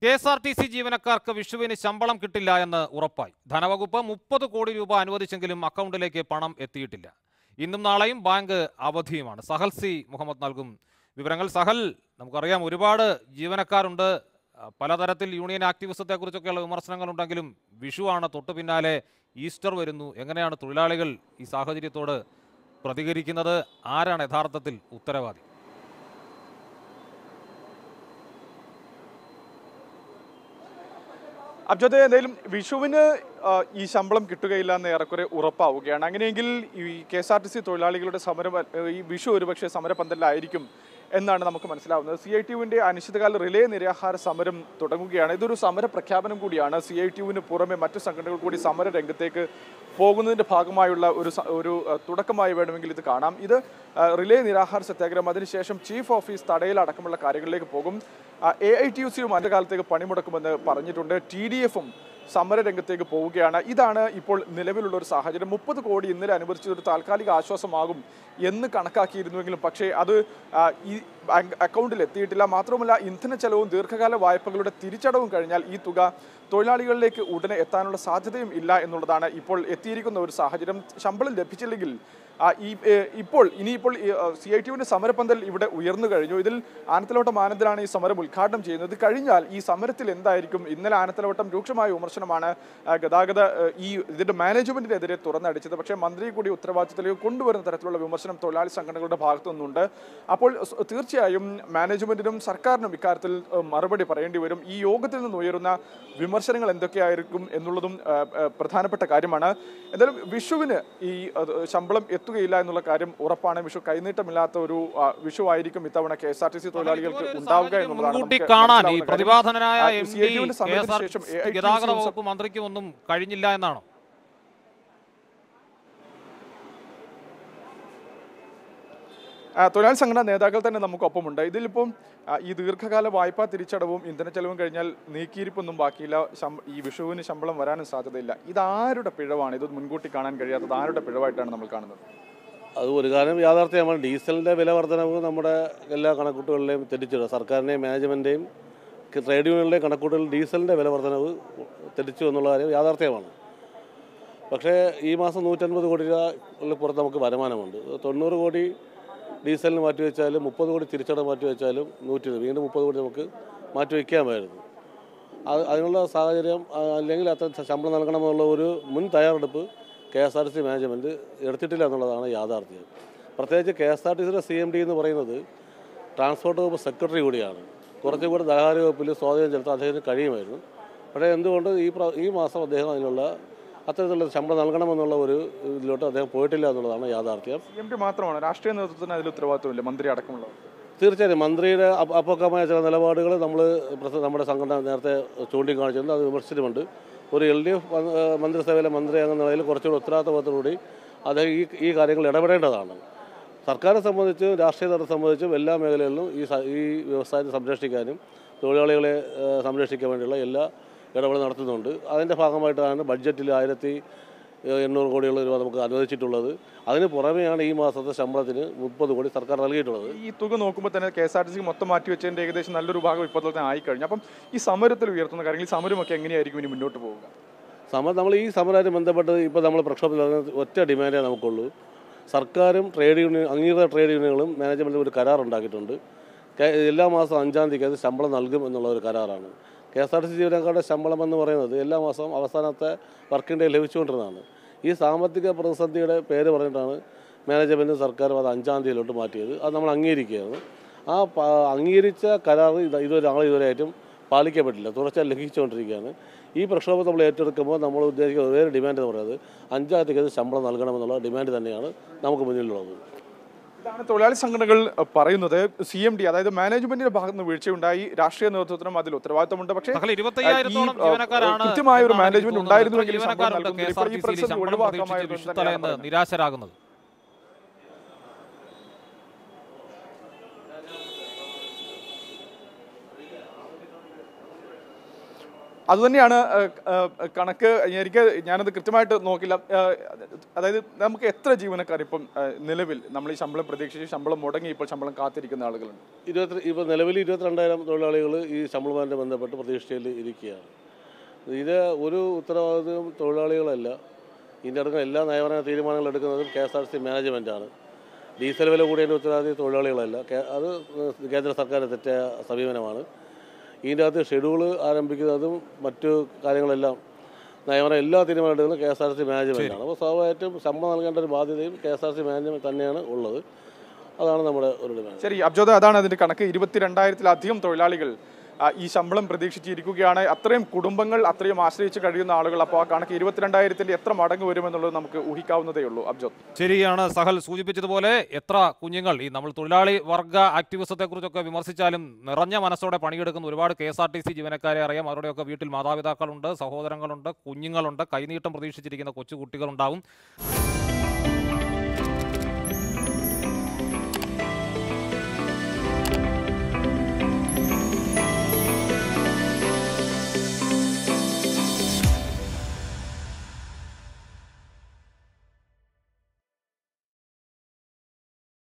K S R T C ജീവനക്കാർക്ക് വിഷുവിന് ശമ്പളം കിട്ടില്ല എന്ന് ഉറപ്പായി ധനവകുപ്പ് മുപ്പത് കോടി രൂപ അനുവദിച്ചെങ്കിലും അക്കൗണ്ടിലേക്ക് പണം എത്തിയിട്ടില്ല ഇന്നും നാളെയും ബാങ്ക് അവധിയുമാണ് സഹൽ സി മുഹമ്മദ് നൽകും വിവരങ്ങൾ സഹൽ നമുക്കറിയാം ഒരുപാട് ജീവനക്കാരുണ്ട് അഹ് പലതരത്തിൽ യൂണിയൻ ആക്ടിവിസത്തെക്കുറിച്ചൊക്കെയുള്ള വിമർശനങ്ങളുണ്ടെങ്കിലും വിഷുവാണ് തൊട്ടു പിന്നാലെ ഈസ്റ്റർ വരുന്നു എങ്ങനെയാണ് തൊഴിലാളികൾ ഈ സാഹചര്യത്തോട് പ്രതികരിക്കുന്നത് ആരാണ് യഥാർത്ഥത്തിൽ ഉത്തരവാദി അബ്ജദ് എന്തായാലും വിഷുവിന് ആ, ഈ ശമ്പളം കിട്ടുകയില്ല എന്ന് ഏറെക്കുറെ ഉറപ്പാവുകയാണ് അങ്ങനെയെങ്കിൽ ഈ K S R T C തൊഴിലാളികളുടെ സമരം ഏ, ഈ വിഷു ഒരുപക്ഷെ സമരപന്തലിലായിരിക്കും എന്നാണ് നമുക്ക് മനസ്സിലാവുന്നത് സി ഐ ടി യുവിൻ്റെ അനിശ്ചിതകാല റിലേ നിരാഹാര സമരം തുടങ്ങുകയാണ് ഇതൊരു സമര പ്രഖ്യാപനം കൂടിയാണ് സി ഐ ടി യുവിന് പുറമെ മറ്റു സംഘടനകൾ കൂടി സമര രംഗത്തേക്ക് പോകുന്നതിൻ്റെ ഭാഗമായുള്ള ഒരു സ- ഒരു ആ, തുടക്കമായി വേണമെങ്കിൽ ഇത് കാണാം ഇത് ആ, റിലേ നിരാഹാര സത്യാഗ്രഹം അതിനുശേഷം ചീഫ് ഓഫീസ് തടയൽ അടക്കമുള്ള കാര്യങ്ങളിലേക്ക് പോകും എ ഐ ടി യു സിയും അതിൻ്റെ കാലത്തേക്ക് പണിമുടക്കുമെന്ന് പറഞ്ഞിട്ടുണ്ട് ടി ഡി എഫും സമരരംഗത്തേക്ക് പോവുകയാണ് ഇതാണ് ഇപ്പോൾ നിലവിലുള്ള ഒരു സാഹചര്യം മുപ്പത് കോടി ഇന്നലെ അനുവദിച്ചത് ഒരു താൽക്കാലിക ആശ്വാസമാകും എന്ന് കണക്കാക്കിയിരുന്നുവെങ്കിലും പക്ഷേ അത് ആ, ഈ ബാങ്ക് അക്കൗണ്ടിൽ എത്തിയിട്ടില്ല മാത്രമല്ല ഇന്ധന ചെലവും ദീർഘകാല വായ്പകളുടെ തിരിച്ചടവും കഴിഞ്ഞാൽ ഈ തുക തൊഴിലാളികളിലേക്ക് ഉടനെ എത്താനുള്ള സാധ്യതയും ഇല്ല എന്നുള്ളതാണ് ഇപ്പോൾ എത്തിയിരിക്കുന്ന ഒരു സാഹചര്യം ശമ്പളം ലഭിച്ചില്ലെങ്കിൽ ആ, ഈ ഏ, ഇപ്പോൾ ഇനിയിപ്പോൾ സി ഐ ടിയുവിന്റെ സമരപന്തൽ ഇവിടെ ഉയർന്നു കഴിഞ്ഞു ഇതിൽ ആനത്തലവട്ടം ആനന്ദിലാണ് ഈ സമരം ഉദ്ഘാടനം ചെയ്യുന്നത് ഇത് കഴിഞ്ഞാൽ ഈ സമരത്തിൽ എന്തായിരിക്കും ഇന്നലെ ആനത്തലവട്ടം രൂക്ഷമായ വിമർശനമാണ് ആ, ഗതാഗത ഏ, ഈ ഇതിന്റെ മാനേജ്മെന്റിനെതിരെ തുറന്നടിച്ചത് പക്ഷേ മന്ത്രി കൂടി ഉത്തരവാദിത്തത്തിലേക്ക് കൊണ്ടുവരുന്ന തരത്തിലുള്ള വിമർശനം തൊഴിലാളി സംഘടനകളുടെ ഭാഗത്തു നിന്നുണ്ട് അപ്പോൾ സ് തീർച്ചയായും മാനേജ്മെന്റിനും സർക്കാരിനും ഇക്കാര്യത്തിൽ ഏ, മറുപടി പറയേണ്ടി വരും ഈ യോഗത്തിൽ നിന്ന് ഉയരുന്ന വിമർശനങ്ങൾ എന്തൊക്കെയായിരിക്കും എന്നുള്ളതും ഏ, ഏ, പ്രധാനപ്പെട്ട കാര്യമാണ് എന്തായാലും വിഷുവിന് ഈ അത് ശമ്പളം എത്തുകയില്ല എന്നുള്ള കാര്യം ഉറപ്പാണ് വിഷു കൈനീട്ടമില്ലാത്ത ഒരു ആ, വിഷു ആയിരിക്കും ഇത്തവണ K S R T C തൊഴിലാളികൾക്ക് ഇതുപോലൊരു ഉണ്ടാവുക സാഹചര്യം എന്നുള്ളതാണ് മുൻകൂട്ടി നമുക്ക് കാണാൻ ഈ മനസ്സിലാവുന്ന കാര്യം. പ്രതിഭാധനനായ ആ, എം CIT ഡി യുടെ കെ സമരത്തിന് എസ് ആർ ശേഷം AITC ഗതാഗത യും വകുപ്പ് മന്ത്രിക്കും ഒന്നും കഴിഞ്ഞില്ല എന്നാണോ ആ, തൊഴിലാളി സംഘടനാ നേതാക്കൾ തന്നെ നമുക്കൊപ്പമുണ്ട് ഇതിലിപ്പം ആ, ഈ ദീർഘകാല വായ്പാ തിരിച്ചടവും ഇന്ധന ചെലവും കഴിഞ്ഞാൽ നീക്കിയിരിപ്പൊന്നും ബാക്കിയില്ല ശം- ഈ വിഷുവിന് ശമ്പളം വരാനും സാധ്യതയില്ല ഇതാരുടെ പിഴവാണ് ഇത് മുൻകൂട്ടി കാണാൻ കഴിയാത്തത് ആരുടെ പിഴവായിട്ടാണ് നമ്മൾ കാണുന്നത് അത് ഒരു കാര്യം യാഥാർത്ഥ്യമാണ് ഡീസലിൻ്റെ വില വർധനവ് നമ്മുടെ എല്ലാ കണക്കൂട്ടുകളിലെയും തെറ്റിച്ചിടുക സർക്കാരിൻ്റെയും മാനേജ്മെൻറ്റെയും ട്രേഡ് യൂണിയനുടെയും കണക്കൂട്ടുകളിൽ ഡീസലിൻ്റെ വില വർധനവ് തെറ്റിച്ചു എന്നുള്ള കാര്യം യാഥാർത്ഥ്യമാണ് പക്ഷേ ഈ മാസം നൂറ്റൻപത് കോടി രൂപ പുറത്ത് നമുക്ക് വരുമാനമുണ്ട് തൊണ്ണൂറ് കോടി ഡീസലിന് മാറ്റി വെച്ചാലും മുപ്പത് കോടി തിരിച്ചടവ് മാറ്റി വെച്ചാലും നൂറ്റി ഇരുപത് വീണ്ടും മുപ്പത് കോടി നമുക്ക് മാറ്റി വയ്ക്കാമായിരുന്നു അത് അതിനുള്ള സാഹചര്യം ആ, അല്ലെങ്കിൽ അത്ര ശമ്പളം നൽകണമെന്നുള്ള ഒരു മുൻ തയ്യാറെടുപ്പ് K S R T C management എടുത്തിട്ടില്ല എന്നുള്ളതാണ് യാഥാർത്ഥ്യം പ്രത്യേകിച്ച് കെ എസ് ആർ ടി സിയുടെ സി എം ഡി എന്ന് പറയുന്നത് ട്രാൻസ്പോർട്ട് വകുപ്പ് സെക്രട്ടറി കൂടിയാണ് കുറച്ചുകൂടി ധനകാര്യ വകുപ്പിൽ സ്വാധീനം ചെലുത്താൻ അദ്ദേഹത്തിന് കഴിയുമായിരുന്നു പക്ഷേ എന്തുകൊണ്ട് ഈ പ്ര ഈ മാസം അദ്ദേഹം അതിനുള്ള അത്തരത്തിലുള്ള ശമ്പളം നൽകണമെന്നുള്ള ഒരു ഇതിലോട്ട് അദ്ദേഹം പോയിട്ടില്ല എന്നുള്ളതാണ് യാഥാർത്ഥ്യം സി എം ടി മാത്രമാണ് രാഷ്ട്രീയ നേതൃത്വത്തിന് അതിൽ ഉത്തരവാദിത്വമില്ല മന്ത്രി അടക്കമുള്ളവർ തീർച്ചയായും മന്ത്രിയുടെ അപ- അപക്വമായ ചില നിലപാടുകൾ നമ്മൾ നമ്മുടെ സംഘടന നേരത്തെ ചൂണ്ടിക്കാണിച്ചിട്ടുണ്ട് അത് വിമർശിച്ചിട്ടുമുണ്ട് ഒരു എൽ ഡി എഫ് മന്ത്രിസഭയിലെ മന്ത്രി എന്ന നിലയിൽ കുറച്ചുകൂടി ഉത്തരവാദിത്തത്തോടുകൂടി അദ്ദേഹം ഈ ഈ കാര്യങ്ങൾ ഇടപെടേണ്ടതാണ് സർക്കാരിനെ സംബന്ധിച്ചും രാഷ്ട്രീയ നേതൃത്വത്തെ സംബന്ധിച്ചും എല്ലാ മേഖലകളിലും ഈ സ- ഈ വ്യവസായത്തെ സംരക്ഷിക്കാനും തൊഴിലാളികളെ ഏഹ്, സംരക്ഷിക്കാൻ വേണ്ടിയുള്ള എല്ലാ ഇടപെടൽ നടത്തുന്നുണ്ട് അതിൻ്റെ ഭാഗമായിട്ടാണ് ബഡ്ജറ്റിൽ ആയിരത്തി എണ്ണൂറ് കോടിയുള്ള രൂപ നമുക്ക് അനുവദിച്ചിട്ടുള്ളത് അതിന് പുറമെയാണ് ഈ മാസത്തെ ശമ്പളത്തിന് മുപ്പത് കോടി സർക്കാർ നൽകിയിട്ടുള്ളത് ഈ തുക നോക്കുമ്പോൾ തന്നെ K S R T C മൊത്തം മാറ്റി വെച്ചതിന്റെ ഏകദേശം നല്ലൊരു ഭാഗം ഇപ്പോൾ തന്നെ ആയി കഴിഞ്ഞു അപ്പം ഈ സമരത്തിൽ ഉയർത്തുന്ന കാര്യങ്ങൾ ഈ സമരമൊക്കെ എങ്ങനെയായിരിക്കും ഇനി മുന്നോട്ട് പോവുക സമരം നമ്മൾ ഈ സമരമായിട്ട് ബന്ധപ്പെട്ട് ഇപ്പോൾ നമ്മൾ പ്രക്ഷോഭത്തിൽ ഇറങ്ങുന്ന ഒറ്റ ഡിമാൻഡേ നമുക്കുള്ളൂ സർക്കാരും ട്രേഡ് യൂണിയൻ അംഗീകൃത ട്രേഡ് യൂണിയനുകളും മാനേജ്മെൻറ്റും ഒരു കരാർ ഉണ്ടാക്കിയിട്ടുണ്ട് കെ- എല്ലാ മാസവും അഞ്ചാം തീയതി അത് ശമ്പളം നൽകും എന്നുള്ള ഒരു കരാറാണ് K S R T C ജീവനക്കാരുടെ ശമ്പളം എന്ന് പറയുന്നത് എല്ലാ മാസവും അവസാനത്തെ വർക്കിംഗ് ഡേ ലഭിച്ചുകൊണ്ടിരുന്നതാണ് ഈ സാമ്പത്തിക പ്രതിസന്ധിയുടെ പേര് പറഞ്ഞിട്ടാണ് മാനേജ്മെൻറ്റും സർക്കാരും അത് അഞ്ചാം തീയതിയിലോട്ട് മാറ്റിയത് അത് നമ്മൾ അംഗീകരിക്കുകയാണ് ആ പ- അംഗീകരിച്ച കരാർ ഇത് ഇതുവരെ ആൾ ഇതുവരെയായിട്ടും പാലിക്കപ്പെട്ടില്ല തുടർച്ചയായി ലംഘിച്ചുകൊണ്ടിരിക്കുകയാണ് ഈ പ്രക്ഷോഭം നമ്മൾ ഏറ്റെടുക്കുമ്പോൾ നമ്മൾ ഉദ്ദേശിക്കുന്ന ഒരേ ഡിമാൻഡ് എന്ന് പറയുന്നത് അഞ്ചാം തീയതി ശമ്പളം നൽകണമെന്നുള്ള ഡിമാൻഡ് തന്നെയാണ് നമുക്ക് മുന്നിലുള്ളത് ഇതാണ് തൊഴിലാളി സംഘടനകൾ അഹ്, പറയുന്നത് സി എം ഡി അതായത് മാനേജ്മെന്റിന്റെ ഭാഗത്ത് നിന്ന് വീഴ്ചയുണ്ടായി രാഷ്ട്രീയ നേതൃത്വത്തിനും അതിൽ ഉത്തരവാദിത്തമുണ്ട് പക്ഷേ സകല ഇരുപത്തയ്യായിരത്തോളം ഈ, ആ, ജീവനക്കാരാണ് കൃത്യമായ ഒരു എന്നാണ് എനിക്ക് മാനേജ്മെന്റ് തോന്നുന്നത്. ഉണ്ടായിരുന്നുവെങ്കിൽ എത്ര ശമ്പളം ജീവനക്കാരുണ്ട് നൽകും. കെ എസ് ഇപ്പോൾ ആർ ഈ ടി സിയിൽ പ്രതിസന്ധി ശമ്പളം ഒഴിവാക്കാമായിരുന്നു പ്രതീക്ഷിച്ച് എന്ന് വിഷുത്തല തന്നെയാണ് എന്ന് നിരാശരാകുന്നത് അതുതന്നെയാണ് ആ, ആ, കണക്ക് എനിക്ക് ഞാനത് കൃത്യമായിട്ട് നോക്കില്ല ആ, അതായത് നമുക്ക് എത്ര ജീവനക്കാർ ഇപ്പം ആ, നിലവിൽ നമ്മൾ ഈ ശമ്പളം പ്രതീക്ഷിച്ച് ശമ്പളം മുടങ്ങി ഇപ്പോൾ ശമ്പളം കാത്തിരിക്കുന്ന ആളുകളുണ്ട് ഇരുപത്തി ഇപ്പോൾ നിലവിൽ ഇരുപത്തിരണ്ടായിരം തൊഴിലാളികൾ ഈ ശമ്പളവുമായി ബന്ധപ്പെട്ട് പ്രതീക്ഷയിൽ ഇരിക്കുകയാണ് ഇത് ഒരു ഉത്തരവാദിത്വം തൊഴിലാളികളല്ല ഇതിൻ്റെ അടുക്കുന്ന എല്ലാ നയപരമായ തീരുമാനങ്ങൾ എടുക്കുന്നതും കെ എസ് ആർ സി മാനേജ്മെൻറ്റാണ് ഡീസൽ വില കൂടിയതിൻ്റെ ഉത്തരവാദിത്വം തൊഴിലാളികളല്ല കേ- അത് കേന്ദ്ര സർക്കാർ തെറ്റായ സമീപനമാണ് ഇതിൻ്റെ അകത്ത് ഷെഡ്യൂൾ ആരംഭിക്കുന്നതും മറ്റു കാര്യങ്ങളെല്ലാം നയപരം എല്ലാ തീരുമാനം എടുക്കുന്നത് കെ എസ് ആർ സി മാനേജ്മെൻറ്റാണ് അപ്പോൾ സ്വാഭാവികമായിട്ടും ശമ്പളം നൽകേണ്ട ഒരു ബാധ്യതയും K S R C management തന്നെയാണ് ഉള്ളത് അതാണ് നമ്മുടെ ഒരു ഡിമാൻഡ് ശരി അബ്ജോദ് അതാണ് അതിന്റെ കണക്ക് ഇരുപത്തിരണ്ടായിരത്തിലധികം തൊഴിലാളികൾ ആ, ഈ ശമ്പളം പ്രതീക്ഷിച്ചിരിക്കുകയാണ് അത്രയും കുടുംബങ്ങൾ അത്രയും ആശ്രയിച്ച് കഴിയുന്ന ആളുകൾ അപ്പോൾ ആ കണക്ക് ഇരുപത്തിരണ്ടായിരത്തിന്റെ എത്ര മടങ്ങ് വരുമെന്നുള്ളത് നമുക്ക് ഊഹിക്കാവുന്നതേ ഉള്ളൂ അബ്ജോദ് ശരിയാണ് സഹൽ സൂചിപ്പിച്ചതുപോലെ എത്ര കുഞ്ഞുങ്ങൾ ഈ നമ്മൾ തൊഴിലാളി വർഗ ആക്ടിവിസത്തെ കുറിച്ചൊക്കെ വിമർശിച്ചാലും നിറഞ്ഞ മനസ്സോടെ പണിയെടുക്കുന്ന ഒരുപാട് K S R T C ജീവനക്കാരെ അറിയാം അവരുടെയൊക്കെ വീട്ടിൽ മാതാപിതാക്കളുണ്ട് സഹോദരങ്ങളുണ്ട് കുഞ്ഞുങ്ങളുണ്ട് കൈനീട്ടം പ്രതീക്ഷിച്ചിരിക്കുന്ന കൊച്ചുകുട്ടികളുണ്ടാവും